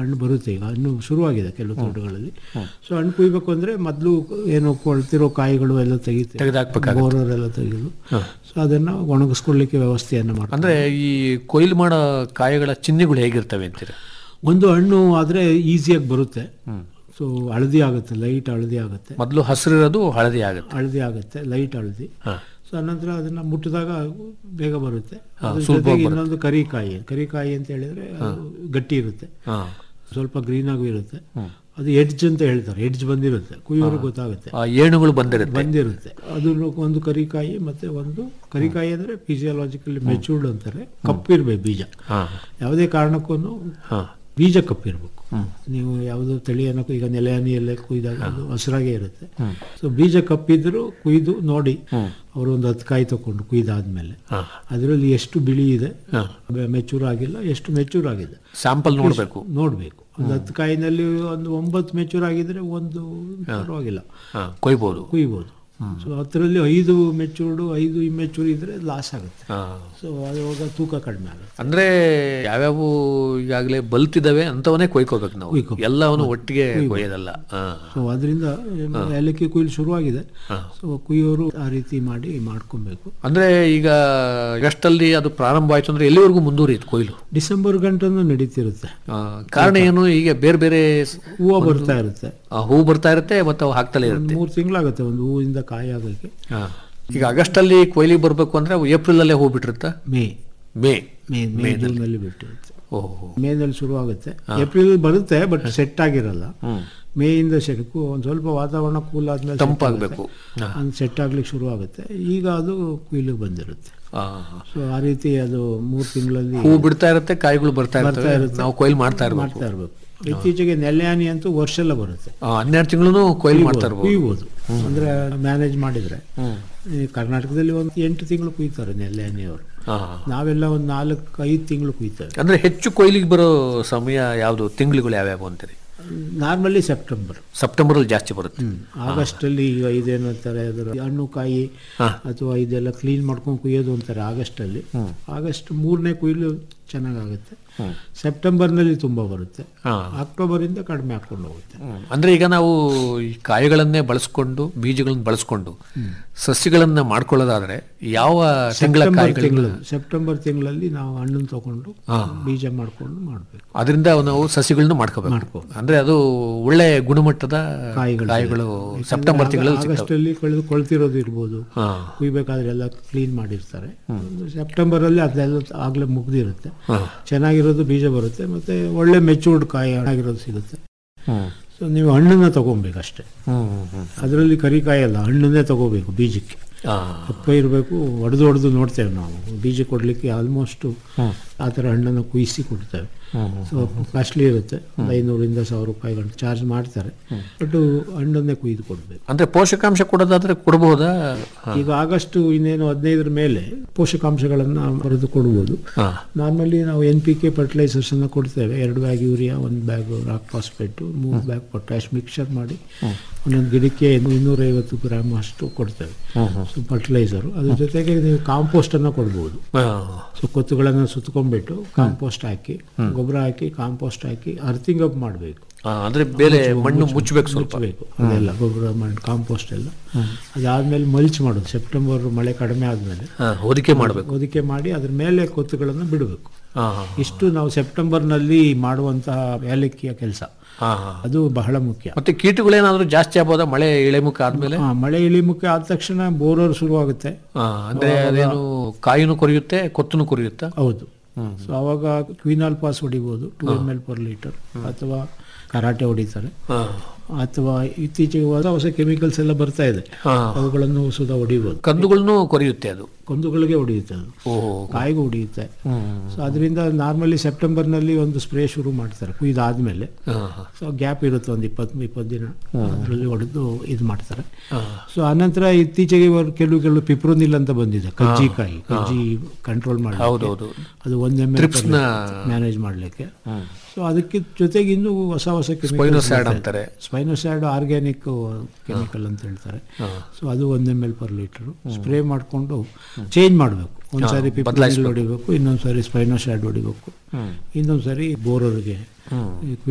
ಹಣ್ಣು ಬರುತ್ತೆ ಈಗ ಹಣ್ಣು ಶುರುವಾಗಿದೆ ಕೆಲವು ತೋಟಗಳಲ್ಲಿ ಸೊ ಹಣ್ಣು ಕುಯ್ಬೇಕು ಅಂದರೆ ಮೊದಲು ಏನು ಕೊಳ್ತಿರೋ ಕಾಯಿಗಳು ಎಲ್ಲ ತೆಗಿತೆ ತೆಗೆದಾಕ್ಬೇಕಾಗುತ್ತೆ. ಬೋರರೆಲ್ಲ ತೆಗೆದು ಸೊ ಅದನ್ನು ಒಣಗಿಸ್ಕೊಳ್ಳಿಕ್ಕೆ ವ್ಯವಸ್ಥೆಯನ್ನು ಮಾಡ್ತಾರೆ ಅಂದ್ರೆ ಈ ಕೊಯ್ಲು ಮಾಡೋ ಕಾಯಿಗಳ ಚಿಹ್ನೆಗಳು ಹೇಗಿರ್ತವೆ ಅಂತೀರ ಒಂದು ಹಣ್ಣು ಆದರೆ ಈಸಿಯಾಗಿ ಬರುತ್ತೆ ಸೊ ಹಳದಿ ಆಗುತ್ತೆ ಲೈಟ್ ಹಳದಿ ಆಗುತ್ತೆ ಮೊದಲು ಹಸಿರಿರೋದು ಹಳದಿ ಆಗುತ್ತೆ ಹಳದಿ ಆಗುತ್ತೆ ಲೈಟ್ ಹಳದಿ ಹಾ. ಸೊ ಅನಂತರ ಅದನ್ನ ಮುಟ್ಟಿದಾಗ ಬೇಗ ಬರುತ್ತೆ ಅದ್ರ ಸುಲಭವಾಗಿ ಜೊತೆಗೆ ಇನ್ನೊಂದು ಕರಿಕಾಯಿ ಕರಿಕಾಯಿ ಅಂತ ಹೇಳಿದ್ರೆ ಅದು ಗಟ್ಟಿ ಇರುತ್ತೆ ಹಾ. ಸ್ವಲ್ಪ ಗ್ರೀನ್ ಆಗೂ ಇರುತ್ತೆ ಅದು ಎಡ್ಜ್ ಅಂತ ಹೇಳ್ತಾರೆ ಎಡ್ಜ್ ಬಂದಿರುತ್ತೆ ಕುಯ್ಯೋರಿಗೆ ಗೊತ್ತಾಗುತ್ತೆ ಆ ಏಣುಗಳು ಬಂದಿರುತ್ತೆ ಬಂದಿರುತ್ತೆ ಅದು ಒಂದು ಕರಿಕಾಯಿ ಮತ್ತೆ ಒಂದು ಕರಿಕಾಯಿ ಅಂದ್ರೆ ಫಿಸಿಯಾಲಜಿಕಲಿ ಮೆಚೂರ್ಡ್ ಅಂತಾರೆ ಕಪ್ಪಿರ್ಬೇಕು ಬೀಜ ಹಾ. ಯಾವುದೇ ಕಾರಣಕ್ಕೂ ಹಾ. ಬೀಜ ಕಪ್ಪಿರ್ಬೇಕು ನೀವು ಯಾವುದೋ ತಳಿಯನ್ನು ಈಗ ನೆಲೆಹನಿಯಲ್ಲೇ ಕುಯ್ದಾಗ ಅದು ಹಸಿರಾಗೇ ಇರುತ್ತೆ ಸೊ ಬೀಜ ಕಪ್ಪಿದ್ರು ಕುಯ್ದು ನೋಡಿ ಅವರು ಒಂದು ಹತ್ತು ಕಾಯಿ ತಗೊಂಡು ಕುಯ್ದಾದ್ಮೇಲೆ ಹಾ. ಅದರಲ್ಲಿ ಎಷ್ಟು ಬಿಳಿ ಇದೆ ಮೆಚೂರ್ ಆಗಿಲ್ಲ ಎಷ್ಟು ಮೆಚೂರ್ ಆಗಿದೆ ಸ್ಯಾಂಪಲ್ ನೋಡ್ಬೇಕು ನೋಡ್ಬೇಕು ಒಂದು ಹತ್ತು ಕಾಯಿನಲ್ಲಿ ಒಂದು ಒಂಬತ್ತು ಮೆಚೂರ್ ಆಗಿದ್ರೆ ಒಂದು ಪರವಾಗಿಲ್ಲ ಹಾ, ಕೊಯ್ಬೋದು ಕುಯ್ಬೋದು ಸೊ ಅದರಲ್ಲಿ ಐದು ಮೆಚೂರ್ಡು ಐದು ಇಮ್ಮೆಚೂರ್ ಇದ್ರೆ ಲಾಸ್ ಆಗುತ್ತೆ ಹಾ. ಸೊ ಅವಾಗ ತೂಕ ಕಡಿಮೆ ಆಗುತ್ತೆ ಅಂದ್ರೆ ಯಾವ್ಯಾವ ಈಗಾಗಲೇ ಬಲ್ತಿದಾವೆ ಅಂತವನ್ನೇ ಕೊಯ್ಕೋಬೇಕು ನಾವು ಕೊಯ್ಕೊ- ಎಲ್ಲವನ್ನು ಒಟ್ಟಿಗೆ ಕೊಯ್ಯೋದಲ್ಲ ಹಾ. ಸೊ ಅದರಿಂದ ಏಲಕ್ಕಿ ಕುಯ್ಲು ಶುರುವಾಗಿದೆ ಸೊ ಕುಯ್ಯೋರು ಆ ರೀತಿ ಮಾಡಿ ಮಾಡ್ಕೊಬೇಕು ಅಂದ್ರೆ ಈಗ ಆಗಸ್ಟಲ್ಲಿ ಅದು ಪ್ರಾರಂಭ ಆಯ್ತು ಅಂದ್ರೆ ಎಲ್ಲಿವರೆಗೂ ಮುಂದುವರಿಯುತ್ತೆ ಕೊಯ್ಲು ಡಿಸೆಂಬರ್ ಗಂಟನು ನಡೀತಿರುತ್ತೆ ಆ, ಕಾರಣ ಏನು ಈಗ ಬೇರೆ ಬೇರೆ ಹೂವು ಬರ್ತಾ ಇರುತ್ತೆ ಆ, ಹೂ ಬರ್ತಾ ಇರುತ್ತೆ ಮತ್ತೆ ಅವು ಹಾಕ್ತಲೇ ಒಂದು ಇರುತ್ತೆ ಮೂರು ತಿಂಗಳಾಗುತ್ತೆ ಒಂದು ಹೂವಿಂದ ಕಾಯಿ ಆಗೋಕ್ಕೆ ಹಾ. ಈಗ ಆಗಸ್ಟಲ್ಲಿ ಕೊಯ್ಲಿಗೆ ಬರ್ಬೇಕು ಅಂದ್ರೆ ಅವು ಏಪ್ರಿಲ್ ಅಲ್ಲೇ ಹೂ ಬಿಟ್ಟಿರುತ್ತಾ ಮೇ ಮೇ ಮೇ ಮೇ ಜೂನಲ್ಲಿ ಬಿಟ್ಟಿರುತ್ತೆ ಓಹೋ ಮೇನಲ್ಲಿ ಶುರು ಆಗುತ್ತೆ ಏಪ್ರಿಲ್ ಬರುತ್ತೆ ಬಟ್ ಸೆಟ್ ಆಗಿರಲ್ಲ ಮೇಯಿಂದ ಸೆಕು ಒಂದು ಸ್ವಲ್ಪ ವಾತಾವರಣ ಕೂಲ್ ಆದ್ಮೇಲೆ ತಂಪಾಗ್ಬೇಕು. ಅದು ಸೆಟ್ ಆಗ್ಲಿಕ್ಕೆ ಶುರು ಆಗುತ್ತೆ ಈಗ ಅದು ಕುಯ್ಲಿಗೆ ಬಂದಿರುತ್ತೆ ಆ, ಸೊ ಆ ರೀತಿ ಅದು ಮೂರು ತಿಂಗಳಲ್ಲಿ ಹೂ ಬಿಡ್ತಾ ಇರುತ್ತೆ ಕಾಯಿಗಳು ಬರ್ತಾ ಬರ್ತಾ ಇರ್ತವೆ ಇರುತ್ತೆ. ನಾವು ಕೊಯ್ಲು ಮಾಡ್ತಾ ಇರ್ಬೇಕು ಮಾಡ್ತಾ ಇರಬೇಕು ಇತ್ತೀಚೆಗೆ ನೆಲ್ಯಾನಿ ಅಂತೂ ವರ್ಷ ಎಲ್ಲ ಬರುತ್ತೆ ಆ, ಹನ್ನೆರಡು ತಿಂಗಳು ಕೊಯ್ಲು ಮಾಡ್ತಾ ಇರ್ಬೋದು ಕುಯ್ಬೋದು ಅಂದ್ರೆ ಮ್ಯಾನೇಜ್ ಮಾಡಿದ್ರೆ ಈ ಕರ್ನಾಟಕದಲ್ಲಿ ಒಂದು ಎಂಟು ತಿಂಗಳು ಕುಯ್ತಾರೆ ನೆಲ್ಯಾನಿ ಅವರು ಹಾ. ನಾವೆಲ್ಲ ಒಂದು ನಾಲ್ಕು ಐದು ತಿಂಗಳು ಕುಯ್ತೇವೆ ಅಂದ್ರೆ ಹೆಚ್ಚು ಕೊಯ್ಲಿಗೆ ಬರೋ ಸಮಯ ಯಾವುದು ತಿಂಗಳುಗಳು ಯಾವ್ಯಾವು ಅಂತೀರಿ ನಾರ್ಮಲಿ ಸೆಪ್ಟೆಂಬರ್ ಸೆಪ್ಟೆಂಬರ್ ಅಲ್ಲಿ ಜಾಸ್ತಿ ಬರುತ್ತೆ ಆಗಸ್ಟ್ ಅಲ್ಲಿ ಈಗ ಇದೇನು ಅಂತಾರೆ ಅದರ ಹಣ್ಣು ಕಾಯಿ ಅಥವಾ ಇದೆಲ್ಲ ಕ್ಲೀನ್ ಮಾಡ್ಕೊಂಡು ಕುಯ್ಯೋದು ಅಂತಾರೆ ಆಗಸ್ಟ್ ಅಲ್ಲಿ ಆಗಸ್ಟ್ ಮೂರನೇ ಕುಯ್ಲು ಚೆನ್ನಾಗಾಗುತ್ತೆ ಸೆಪ್ಟೆಂಬರ್ನಲ್ಲಿ ತುಂಬಾ ಬರುತ್ತೆ ಹಾ. ಅಕ್ಟೋಬರ್ ಇಂದ ಕಡಿಮೆ ಹಾಕೊಂಡು ಹೋಗುತ್ತೆ ಹ್ಮ್. ಅಂದ್ರೆ ಈಗ ನಾವು ಈ ಕಾಯಿಗಳನ್ನೇ ಬಳಸ್ಕೊಂಡು ಬೀಜಗಳನ್ನ ಬಳಸ್ಕೊಂಡು ಸಸ್ಯಗಳನ್ನ ಮಾಡ್ಕೊಳ್ಳೋದಾದ್ರೆ ಯಾವ ತಿಂಗಳ ಸೆಪ್ಟೆಂಬರ್ ಕಾಯಿಗಳು ತಿಂಗಳು ಸೆಪ್ಟೆಂಬರ್ ತಿಂಗಳಲ್ಲಿ ನಾವು ಹಣ್ಣನ್ನು ತಗೊಂಡು ಬೀಜ ಮಾಡ್ಕೊಂಡು ಮಾಡಬೇಕು ಅದರಿಂದ ನಾವು ಸಸಿಗಳನ್ನ ಮಾಡ್ಕೋಬೇಕು ಮಾಡ್ಕೋ. ಅಂದ್ರೆ ಅದು ಒಳ್ಳೆ ಗುಣಮಟ್ಟದ ಕಾಯಿಗಳು ಕಾಯಿಗಳು ಸೆಪ್ಟೆಂಬರ್ ತಿಂಗಳಲ್ಲಿ ಸಿಗ್ತವೆ ಆಗಸ್ಟ್ ಅಲ್ಲಿ ಕಳೆದು ಕೊಳ್ತಿರೋದು ಇರ್ಬೋದು ಹಾ. ಕುಯ್ಬೇಕಾದ್ರೆ ಎಲ್ಲ ಕ್ಲೀನ್ ಮಾಡಿರ್ತಾರೆ ಸೆಪ್ಟೆಂಬರ್ ಅಲ್ಲಿ ಅದೆಲ್ಲ ಆಗ್ಲೇ ಮುಗ್ದಿರುತ್ತೆ ಚೆನ್ನಾಗಿರೋದು ಬೀಜ ಬರುತ್ತೆ ಮತ್ತೆ ಒಳ್ಳೆ ಮೆಚೂರ್ಡ್ ಕಾಯಿ ಆಗಿರೋದು ಸಿಗುತ್ತೆ ಹ್ಮ್. ಸೊ ನೀವು ಹಣ್ಣನ್ನ ತಗೊಬೇಕು ಅಷ್ಟೇ ಹ್ಮ್, ಹ್ಮ್. ಅದರಲ್ಲಿ ಕರಿಕಾಯಿ ಅಲ್ಲ ಹಣ್ಣನ್ನೇ ತಗೋಬೇಕು ಬೀಜಕ್ಕೆ ಆ, ಅಪ್ಪ ಇರಬೇಕು ಒಡೆದು ಒಡೆದು ನೋಡ್ತೇವೆ ನಾವು ಬೀಜ ಕೊಡಲಿಕ್ಕೆ ಆಲ್ಮೋಸ್ಟ್ ಆ ಥರ ಹಣ್ಣನ್ನು ಕುಯಿಸಿ ಕೊಡ್ತೇವೆ ಸೊ ಕಾಸ್ಟ್ಲಿ ಇರುತ್ತೆ ಒಂದು ಐನೂರಿಂದ ಸಾವಿರ ರೂಪಾಯಿ ಗಂಟೆ ಚಾರ್ಜ್ ಮಾಡ್ತಾರೆ ಬಟ್ ಹಣ್ಣನ್ನೇ ಕುಯ್ದು ಕೊಡಬೇಕು ಅಂದ್ರೆ ಪೋಷಕಾಂಶ ಕೊಡೋದಾದ್ರೆ ಕೊಡಬಹುದಾ ಈಗ ಆಗಸ್ಟ್ ಇನ್ನೇನು ಹದಿನೈದರ ಮೇಲೆ ಪೋಷಕಾಂಶಗಳನ್ನು ಬರೆದು ಕೊಡ್ಬೋದು ಹಾ. ನಾರ್ಮಲಿ ನಾವು ಎನ್ ಪಿ ಕೆ ಫರ್ಟಿಲೈಸರ್ಸ್ ಅನ್ನ ಕೊಡ್ತೇವೆ ಎರಡು ಬ್ಯಾಗ್ ಯೂರಿಯಾ ಒಂದು ಬ್ಯಾಗ್ ರಾಕ್ ಫಾಸ್ಫೇಟು ಮೂರು ಬ್ಯಾಗ್ ಪೊಟ್ಯಾಶ್ ಮಿಕ್ಸರ್ ಮಾಡಿ ಒಂದೊಂದು ಗಿಡಕ್ಕೆ ಇನ್ನೂರೈವತ್ತು ಗ್ರಾಮ್ ಅಷ್ಟು ಕೊಡ್ತೇವೆ ಸೊ ಫರ್ಟಿಲೈಸರು ಅದ್ರ ಜೊತೆಗೆ ನೀವು ಕಾಂಪೋಸ್ಟ್ ಅನ್ನ ಕೊಡ್ಬೋದು ಆ, ಸೊ ಕೊತ್ತುಗಳನ್ನು ಸುತ್ಕೊಂಡ್ಬಿಟ್ಟು ಕಾಂಪೋಸ್ಟ್ ಹಾಕಿ ಗೊಬ್ಬರ ಹಾಕಿ ಕಾಂಪೋಸ್ಟ್ ಹಾಕಿ ಅರ್ಥಿಂಗ್ ಅಪ್ ಮಾಡಬೇಕು ಆ, ಅಂದ್ರೆ ಬೇರೆ ಮಣ್ಣು ಮುಚ್ಚಬೇಕು ಸ್ವಲ್ಪ ಮುಚ್ಚಬೇಕು ಅದೆಲ್ಲ ಗೊಬ್ಬರ ಮಣ್ಣು ಕಾಂಪೋಸ್ಟ್ ಎಲ್ಲ ಅದಾದ್ಮೇಲೆ ಮಲ್ಚ್ ಮಾಡೋದು ಸೆಪ್ಟೆಂಬರ್ ಮಳೆ ಕಡಿಮೆ ಆದ್ಮೇಲೆ ಆ, ಹೊದಿಕೆ ಮಾಡಬೇಕು ಹೊದಿಕೆ ಮಾಡಿ ಅದ್ರ ಮೇಲೆ ಕೊತ್ತುಗಳನ್ನು ಬಿಡಬೇಕು ಇಷ್ಟು ನಾವು ಸೆಪ್ಟೆಂಬರ್ನಲ್ಲಿ ಮಾಡುವಂತಹ ಏಲಕ್ಕಿಯ ಕೆಲಸ ಅದು ಬಹಳ ಮುಖ್ಯ ಮತ್ತೆ ಕೀಟಗಳೇನಾದ್ರೂ ಜಾಸ್ತಿ ಆಗ್ಬೋದಾ ಮಳೆ ಇಳೆಮುಖ ಆದ್ಮೇಲೆ ಆ, ಮಳೆ ಇಳಿಮುಖ ಆದ ತಕ್ಷಣ ಬೋರರ್ ಶುರುವಾಗುತ್ತೆ ಆ, ಅಂದ್ರೆ ಅದೇನು ಕಾಯಿನೂ ಕೊರಿಯುತ್ತೆ ಕೊತ್ತನು ಕೊರಿಯುತ್ತಾ ಹೌದು ಸೊ ಅವಾಗ ಕ್ವಿನಾಲ್ ಪಾಸ್ ಹೊಡಿಬೋದು two M L per litre ಅಥವಾ ಕರಾಟೆ ಹೊಡಿತಾರೆ ಆ, ಅಥವಾ ಇತ್ತೀಚೆಗೆ ಹೊಸ ಹೊಸ ಕೆಮಿಕಲ್ಸ್ ಎಲ್ಲ ಬರ್ತಾ ಇದೆ ಆ. ಅವುಗಳನ್ನು ಸುಧಾ ಹೊಡಿಬೋದು ಕಂದುಗಳನ್ನು ಕೊರಿಯುತ್ತೆ ಅದು ಕೊಂದುಗಳಿಗೆ ಹೊಡೆಯುತ್ತೆ ಅದು ಓಹೋ ಕಾಯಿಗೂ ಹೊಡೆಯುತ್ತೆ ಸೊ ಅದರಿಂದ ನಾರ್ಮಲಿ ಸೆಪ್ಟೆಂಬರ್ನಲ್ಲಿ ಒಂದು ಸ್ಪ್ರೇ ಶುರು ಮಾಡ್ತಾರೆ ಕುಯ್ದಾದ್ಮೇಲೆ ಆ, ಸೊ ಗ್ಯಾಪ್ ಇರುತ್ತೆ ಒಂದು ಇಪ್ಪತ್ತು ಇಪ್ಪತ್ತು ದಿನ ಅದರಲ್ಲಿ ಹೊಡೆದು ಇದು ಮಾಡ್ತಾರೆ ಆ. ಸೊ ಆನಂತರ ಇತ್ತೀಚೆಗೆ ಇವರು ಕೆಲವು ಕೆಲವು ಪಿಪ್ರೋನಿಲ್ ಅಂತ ಬಂದಿದೆ ಕಜ್ಜಿಕಾಯಿ ಕಜ್ಜಿ ಕಂಟ್ರೋಲ್ ಮಾಡಿ ಹೌದೌದು ಅದು ಒಂದು ಎಮ್ Thrips-ನ ಮ್ಯಾನೇಜ್ ಮಾಡಲಿಕ್ಕೆ ಸೊ ಅದಕ್ಕೆ ಜೊತೆಗೆ ಇನ್ನೂ ಹೊಸ ಹೊಸ ಸ್ಪೈನೋಸ್ಯಾಡ್ ಅಂತಾರೆ ಸ್ಪೈನೋಸ್ಯಾಡ್ ಆರ್ಗ್ಯಾನಿಕ್ ಕೆಮಿಕಲ್ ಅಂತ ಹೇಳ್ತಾರೆ ಸೊ ಅದು ಒಂದು M L per litre spray ಮಾಡಿಕೊಂಡು ಚೇಂಜ್ ಮಾಡಬೇಕು ಒಂದ್ಸಾರಿ ಪಿಪ್ರೋನಿಲ್ ಹೊಡಿಬೇಕು ಇನ್ನೊಂದ್ಸಾರಿ ಸ್ಪೈನೋಸ್ಯಾಡ್ ಹೊಡಿಬೇಕು ಇನ್ನೊಂದ್ಸಾರಿ ಬೋರರ್ಗೆ